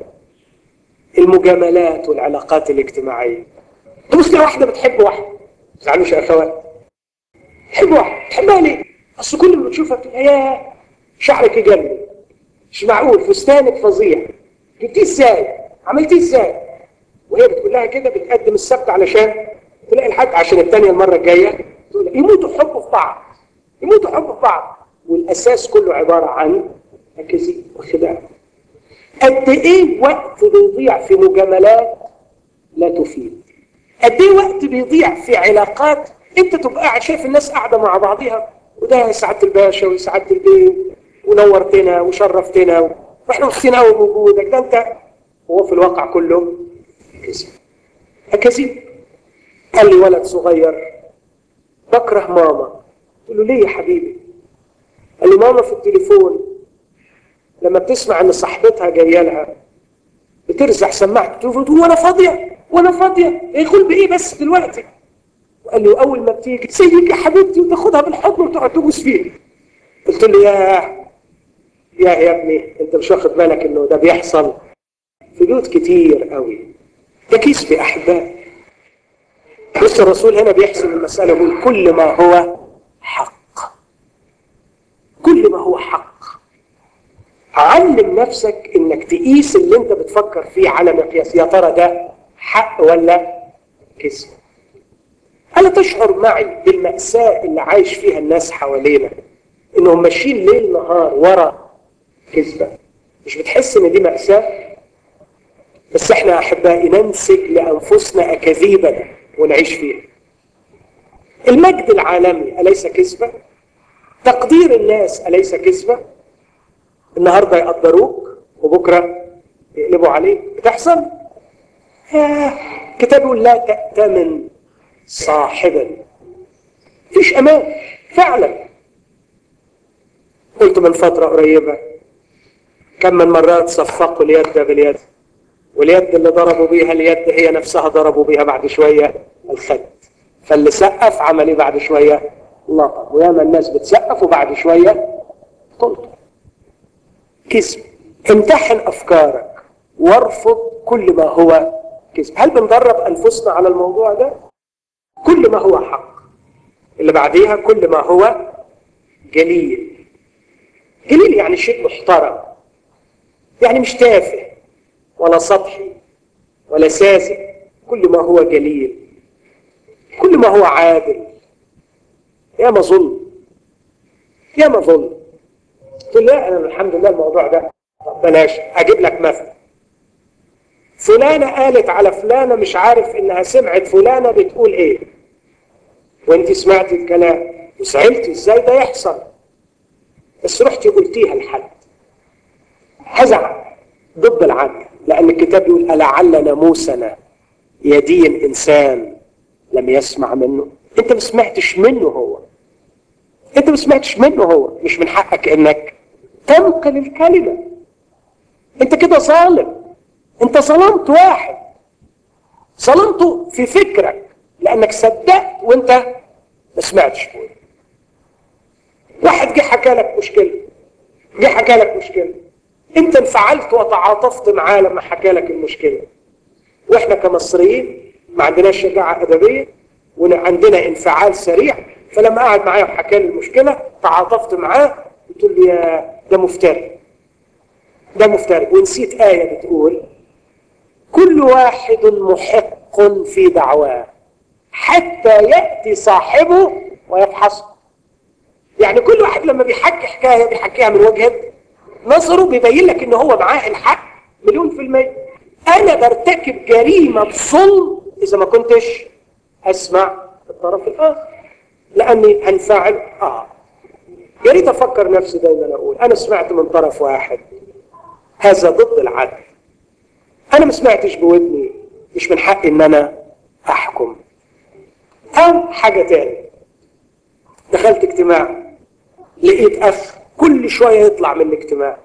Speaker 1: المجاملات والعلاقات الاجتماعيه تبص لها واحده بتحب واحده ما تزعلوش يا اخوات تحب واحده تحبها ليه؟ اصل كل ما بتشوفها بتبقى يا شعرك يجنن مش معقول فستانك فظيع جبتيه ازاي؟ عملتيه ازاي؟ وهي بتقول لها كده بتقدم السبت علشان تلاقي الحد عشان الثانيه المره الجايه تقول يموتوا حب في بعض يموتوا حب في بعض والاساس كله عباره عن كذب وخداع قد ايه وقت بيضيع في مجاملات لا تفيد قد ايه وقت بيضيع في علاقات انت تبقى قاعد شايف الناس قاعده مع بعضها وده سعاده الباشا وسعاده البيت ونورتنا وشرفتنا واحنا مبسوطين قوي بوجودك ده انت هو في الواقع كله كذب كذب قال لي ولد صغير بكره ماما قلت له ليه يا حبيبي قال لي ماما في التليفون لما بتسمع ان صاحبتها جايه لها بترزع سماعه التليفون تقول وانا فاضيه وانا فاضيه يقول بايه بس دلوقتي قال لي اول ما بتيجي تسيبك يا حبيبتي وتاخدها بالحضن وتقعد تبوس فيها قلت له يا يا يا ابني انت مش واخد بالك انه ده بيحصل في بيوت كتير قوي ده كيس باحباب بص الرسول هنا بيحسب المساله يقول كل ما هو حق كل ما هو حق علم نفسك انك تقيس اللي انت بتفكر فيه على مقياس يا ترى ده حق ولا كذب الا تشعر معي بالمأساة اللي عايش فيها الناس حوالينا انهم ماشيين ليل نهار ورا كذبة مش بتحس ان دي مأساة بس احنا احبائي ننسج لانفسنا اكاذيبا ونعيش فيها المجد العالمي اليس كذبة تقدير الناس اليس كذبة النهارده يقدروك وبكره يقلبوا عليك بتحصل كتاب يقول لا تأتمن صاحبا مفيش امان فعلا قلت من فترة قريبة كم من مرات صفقوا اليد باليد واليد اللي ضربوا بيها اليد هي نفسها ضربوا بيها بعد شوية الخد فاللي سقف عمل ايه بعد شوية لطم وياما الناس بتسقف وبعد شوية تلطم كذب امتحن افكارك وارفض كل ما هو كذب هل بندرب انفسنا على الموضوع ده كل ما هو حق اللي بعديها كل ما هو جليل جليل يعني شيء محترم يعني مش تافه ولا سطحي ولا ساذج كل ما هو جليل كل ما هو عادل يا ما ظلم يا ما ظلم قلت لا انا الحمد لله الموضوع ده بلاش اجيب لك مثل فلانة قالت على فلانة مش عارف انها سمعت فلانة بتقول ايه وانت سمعت الكلام وسألت ازاي ده يحصل بس رحتي قلتيها لحد هزع ضد العدل لان الكتاب يقول ألعل ناموسنا يدين انسان لم يسمع منه انت ما سمعتش منه هو انت ما سمعتش منه هو مش من حقك انك تنقل الكلمة انت كده ظالم انت ظلمت واحد ظلمته في فكرك لانك صدقت وانت ما سمعتش فيه واحد جه حكى لك مشكله جه حكى لك مشكله انت انفعلت وتعاطفت معاه لما حكى لك المشكله واحنا كمصريين ما عندناش شجاعه ادبيه وعندنا انفعال سريع فلما قعد معايا وحكى لي المشكله تعاطفت معاه قلت له يا ده مفتري ده مفتري ونسيت ايه بتقول كل واحد محق في دعواه حتى يأتي صاحبه ويفحصه يعني كل واحد لما بيحكي حكاية بيحكيها من وجهة نظره بيبين لك ان هو معاه الحق مليون في المية انا برتكب جريمة بظلم اذا ما كنتش اسمع الطرف الاخر لاني هنفعل اه يا ريت افكر نفسي دايما اقول انا سمعت من طرف واحد هذا ضد العدل انا ما سمعتش بودني مش من حقي ان انا احكم او حاجة تاني دخلت اجتماع لقيت اخ كل شوية يطلع من الاجتماع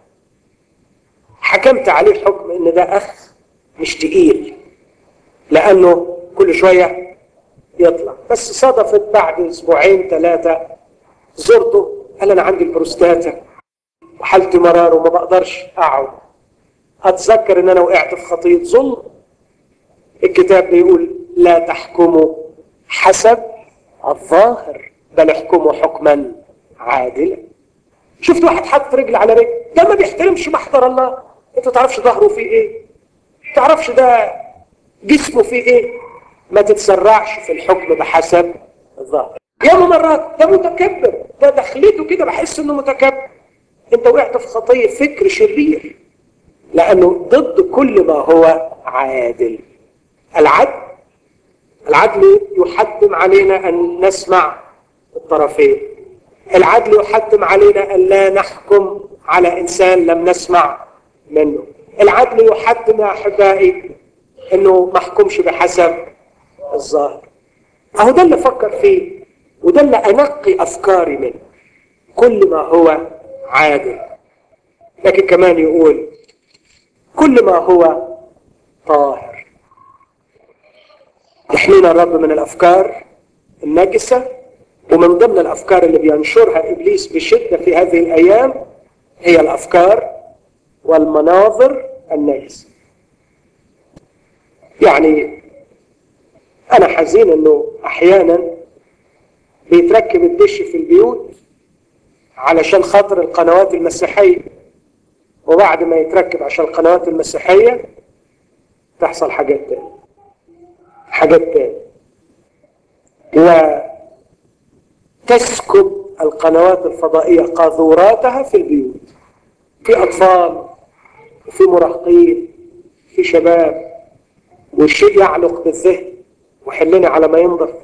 Speaker 1: حكمت عليه حكم ان ده اخ مش تقيل لانه كل شوية يطلع بس صدفت بعد اسبوعين ثلاثة زرته قال انا عندي البروستاتا وحالتي مرار وما بقدرش اقعد اتذكر ان انا وقعت في خطية ظلم الكتاب بيقول لا تحكموا حسب الظاهر بل احكموا حكما عادلا شفت واحد حاطط رجل على رجل ده ما بيحترمش محضر الله انت تعرفش ظهره فيه ايه تعرفش ده جسمه فيه ايه ما تتسرعش في الحكم بحسب الظاهر يا مرات ده متكبر ده دخلته كده بحس انه متكبر انت وقعت في خطيه فكر شرير لانه ضد كل ما هو عادل العدل العدل يحتم علينا ان نسمع الطرفين العدل يحتم علينا ان لا نحكم على انسان لم نسمع منه العدل يحتم يا احبائي انه ما احكمش بحسب الظاهر اهو ده اللي افكر فيه وده اللي انقي افكاري منه كل ما هو عادل لكن كمان يقول كل ما هو طاهر يحمينا الرب من الافكار النجسه ومن ضمن الافكار اللي بينشرها ابليس بشده في هذه الايام هي الافكار والمناظر النجسه يعني انا حزين انه احيانا بيتركب الدش في البيوت علشان خاطر القنوات المسيحيه وبعد ما يتركب عشان القنوات المسيحيه تحصل حاجات تانية حاجات تانية وتسكب القنوات الفضائية قاذوراتها في البيوت في أطفال وفي مراهقين في شباب والشيء يعلق بالذهن وحلنا على ما ينضف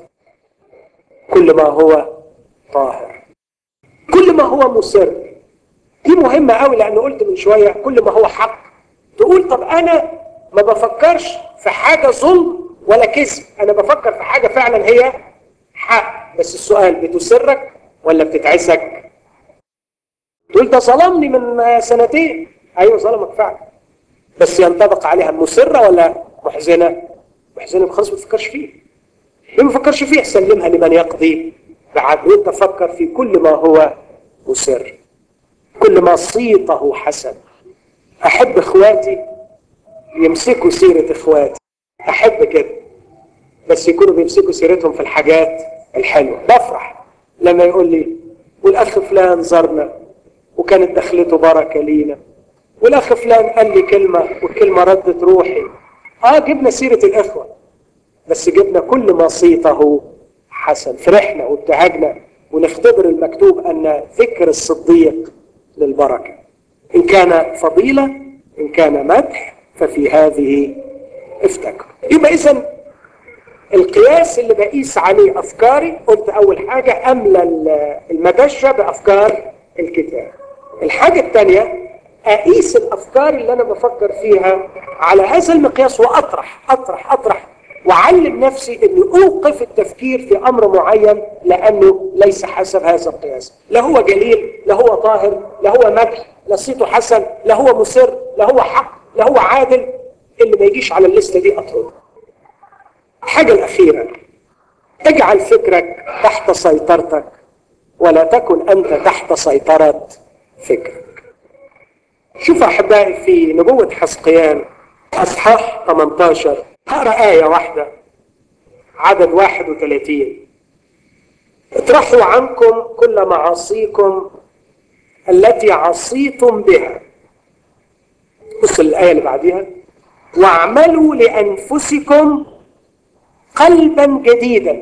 Speaker 1: كل ما هو طاهر كل ما هو مسر دي مهمة قوي لأنه قلت من شوية كل ما هو حق تقول طب أنا ما بفكرش في حاجة ظلم ولا كذب أنا بفكر في حاجة فعلا هي حق بس السؤال بتسرك ولا بتتعسك تقول ده ظلمني من سنتين أيوة ظلمك فعلا بس ينطبق عليها مسرة ولا محزنة محزنة خلاص ما تفكرش فيه ليه ما تفكرش فيه سلمها لمن يقضي بعد وانت فكر في كل ما هو مسر كل ما صيته حسن احب اخواتي يمسكوا سيرة اخواتي احب كده بس يكونوا بيمسكوا سيرتهم في الحاجات الحلوة بفرح لما يقول لي والاخ فلان زارنا وكانت دخلته بركة لينا والاخ فلان قال لي كلمة والكلمة ردت روحي اه جبنا سيرة الاخوة بس جبنا كل ما صيته حسن فرحنا وابتهجنا ونختبر المكتوب ان ذكر الصديق للبركة ان كان فضيلة ان كان مدح ففي هذه افتكر يبقى اذا القياس اللي بقيس عليه افكاري قلت اول حاجة املى المدشة بافكار الكتاب الحاجة الثانية اقيس الافكار اللي انا بفكر فيها على هذا المقياس واطرح اطرح اطرح وعلم نفسي اني اوقف التفكير في امر معين لانه ليس حسب هذا القياس لا هو جليل لا هو طاهر لا هو مدح لا صيته حسن لا هو مسر لا هو حق لا هو عادل اللي ما يجيش على الليسته دي اطرده الحاجه الاخيره اجعل فكرك تحت سيطرتك ولا تكن انت تحت سيطره فكرك شوف احبائي في نبوه حسقيان اصحاح 18 هقرا آية واحدة عدد 31 اطرحوا عنكم كل معاصيكم التي عصيتم بها بص الآية اللي بعديها واعملوا لانفسكم قلبا جديدا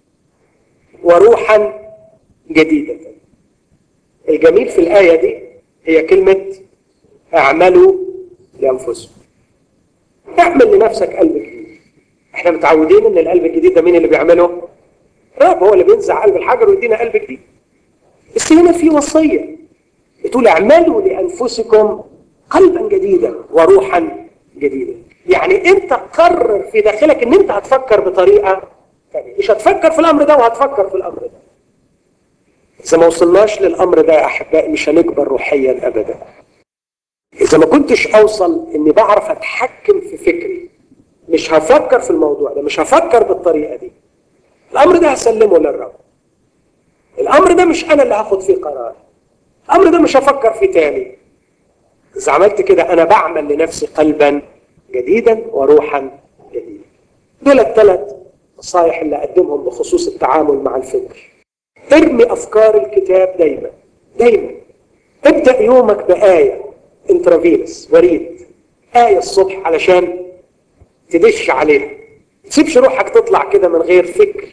Speaker 1: وروحا جديدة الجميل في الآية دي هي كلمة اعملوا لأنفسكم اعمل لنفسك قلب جديد احنا متعودين ان القلب الجديد ده مين اللي بيعمله رب هو اللي بينزع قلب الحجر ويدينا قلب جديد بس هنا في وصية بتقول اعملوا لأنفسكم قلبا جديدا وروحا جديدا يعني انت قرر في داخلك ان انت هتفكر بطريقة ثانية مش هتفكر في الامر ده وهتفكر في الامر ده اذا ما وصلناش للامر ده يا احبائي مش هنكبر روحيا ابدا اذا ما كنتش اوصل اني بعرف اتحكم في فكري مش هفكر في الموضوع ده مش هفكر بالطريقة دي الامر ده هسلمه للرب الامر ده مش انا اللي هاخد فيه قرار الامر ده مش هفكر فيه تاني اذا عملت كده انا بعمل لنفسي قلبا جديدا وروحا جديدا دول الثلاث نصايح اللي اقدمهم بخصوص التعامل مع الفكر ارمي افكار الكتاب دايما دايما ابدا يومك بايه انترافيروس وريد ايه الصبح علشان تدش عليها ما تسيبش روحك تطلع كده من غير فكر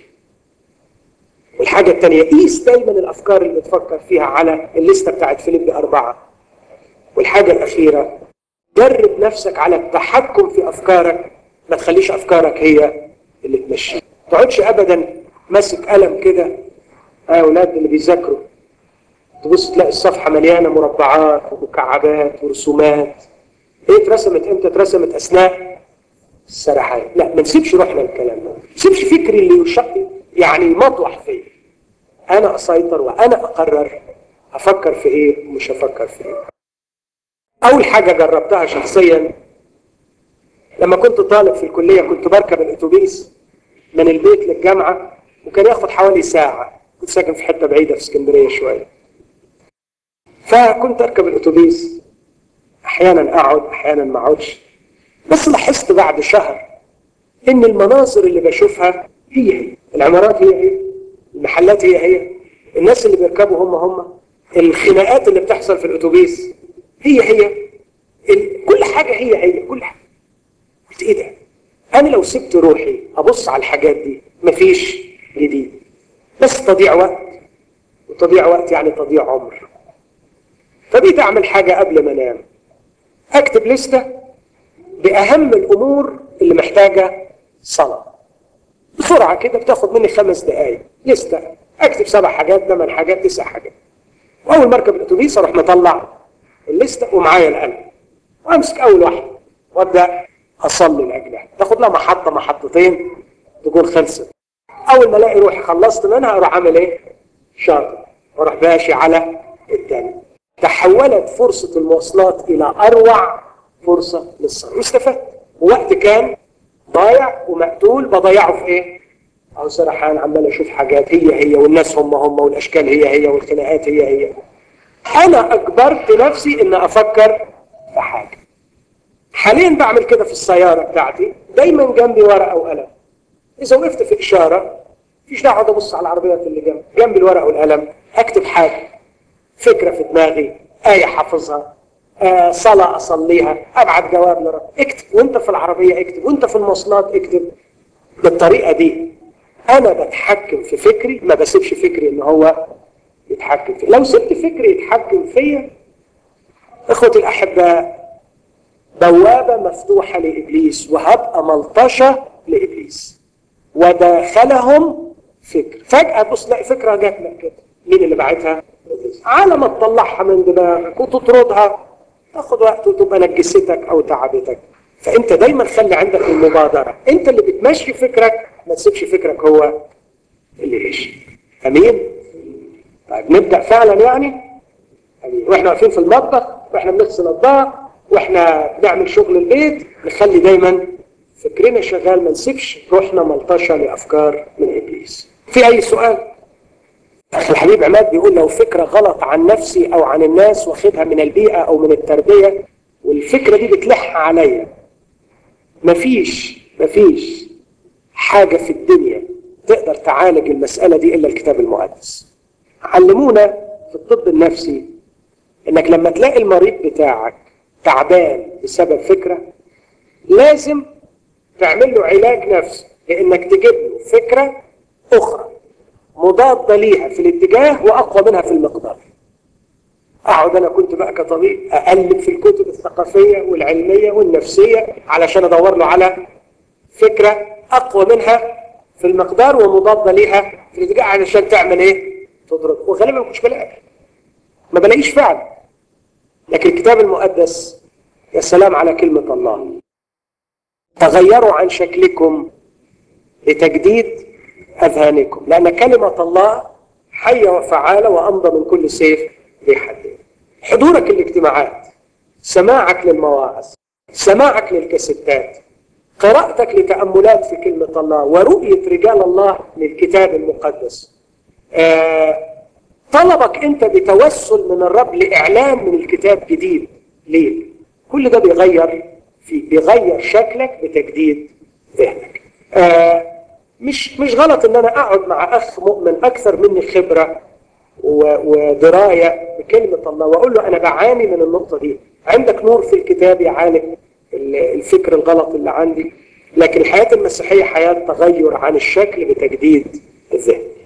Speaker 1: والحاجة الثانية قيس دايما الأفكار اللي بتفكر فيها على الليستة بتاعت فيليب أربعة والحاجة الأخيرة درب نفسك على التحكم في أفكارك ما تخليش أفكارك هي اللي تمشي ما تقعدش أبدا ماسك قلم كده يا أولاد اللي بيذاكروا تبص تلاقي الصفحة مليانة مربعات ومكعبات ورسومات ايه اترسمت امتى اترسمت اثناء السرحان لا ما نسيبش روحنا الكلام ده ما نسيبش فكري اللي يشق يعني مطوح فيه انا اسيطر وانا اقرر افكر في ايه ومش هفكر في ايه اول حاجة جربتها شخصيا لما كنت طالب في الكلية كنت بركب الاتوبيس من البيت للجامعة وكان ياخد حوالي ساعة كنت ساكن في حتة بعيدة في اسكندرية شوية فكنت اركب الاتوبيس احيانا اقعد احيانا ما اقعدش بس لاحظت بعد شهر ان المناظر اللي بشوفها هي هي العمارات هي هي المحلات هي هي الناس اللي بيركبوا هم هم الخناقات اللي بتحصل في الاتوبيس هي هي ال... كل حاجة هي هي كل حاجة قلت ايه ده انا لو سبت روحي ابص على الحاجات دي مفيش جديد بس تضيع وقت وتضيع وقت يعني تضيع عمر فبقيت اعمل حاجة قبل ما انام اكتب لستة باهم الامور اللي محتاجة صلاة بسرعة كده بتاخد مني خمس دقايق لستة اكتب سبع حاجات ثمان حاجات تسع حاجات واول ما اركب الاتوبيس اروح مطلع الليستة ومعايا القلم وامسك اول واحدة وابدا اصلي لاجلها تاخد لها محطة محطتين تكون خلصت اول ما الاقي روحي خلصت منها اروح عامل ايه شاطر واروح ماشي على الثاني تحولت فرصة المواصلات الى اروع فرصة للصلاة واستفدت ووقت كان ضايع ومقتول بضيعه في ايه او سرحان عمال اشوف حاجات هي هي والناس هم هم والاشكال هي هي والخناقات هي هي انا اجبرت نفسي ان افكر في حاجة حاليا بعمل كده في السيارة بتاعتي دايما جنبي ورقة وقلم اذا وقفت في اشارة مفيش داعي اقعد ابص على العربيات اللي جنبي جنبي الورقة والقلم اكتب حاجة فكرة في دماغي آية حافظها آه صلاة أصليها أبعت جواب لرب اكتب وانت في العربية اكتب وانت في المواصلات اكتب بالطريقة دي أنا بتحكم في فكري ما بسيبش فكري إن هو يتحكم فيه لو سبت فكري يتحكم فيا إخوتي الأحباء بوابة مفتوحة لإبليس وهبقى ملطشة لإبليس وداخلهم فكر فجأة تبص تلاقي فكرة جات لك كده مين اللي بعتها؟ على ما تطلعها من دماغك وتطردها تاخد وقت وتبقى نجستك او تعبتك فانت دايما خلي عندك المبادرة انت اللي بتمشي فكرك ما تسيبش فكرك هو اللي يمشي امين طيب نبدأ فعلا يعني امين واحنا واقفين في المطبخ واحنا بنغسل الاطباق واحنا بنعمل شغل البيت نخلي دايما فكرنا شغال ما نسيبش روحنا ملطشة لافكار من ابليس في اي سؤال أخي الحبيب عماد بيقول لو فكرة غلط عن نفسي أو عن الناس واخدها من البيئة أو من التربية والفكرة دي بتلح عليا مفيش مفيش حاجة في الدنيا تقدر تعالج المسألة دي إلا الكتاب المقدس علمونا في الطب النفسي إنك لما تلاقي المريض بتاعك تعبان بسبب فكرة لازم تعمل له علاج نفسي لانك تجيب له فكره اخرى مضاده ليها في الاتجاه واقوى منها في المقدار اقعد انا كنت بقى كطبيب اقلب في الكتب الثقافيه والعلميه والنفسيه علشان ادور له على فكره اقوى منها في المقدار ومضاده ليها في الاتجاه علشان تعمل ايه؟ تضرب وغالبا ما كنتش بلاقي ما بلاقيش فعل لكن الكتاب المقدس يا سلام على كلمه الله تغيروا عن شكلكم لتجديد اذهانكم لان كلمه الله حيه وفعاله وامضى من كل سيف ذي حدين حضورك الاجتماعات سماعك للمواعظ سماعك للكاسيتات قراءتك لتأملات في كلمة الله ورؤية رجال الله للكتاب المقدس آه طلبك انت بتوسل من الرب لإعلان من الكتاب جديد ليه؟ كل ده بيغير في بيغير شكلك بتجديد ذهنك آه مش مش غلط ان انا اقعد مع اخ مؤمن اكثر مني خبره ودرايه بكلمه الله واقول له انا بعاني من النقطه دي عندك نور في الكتاب يعالج الفكر الغلط اللي عندي لكن الحياه المسيحيه حياه تغير عن الشكل بتجديد الذهن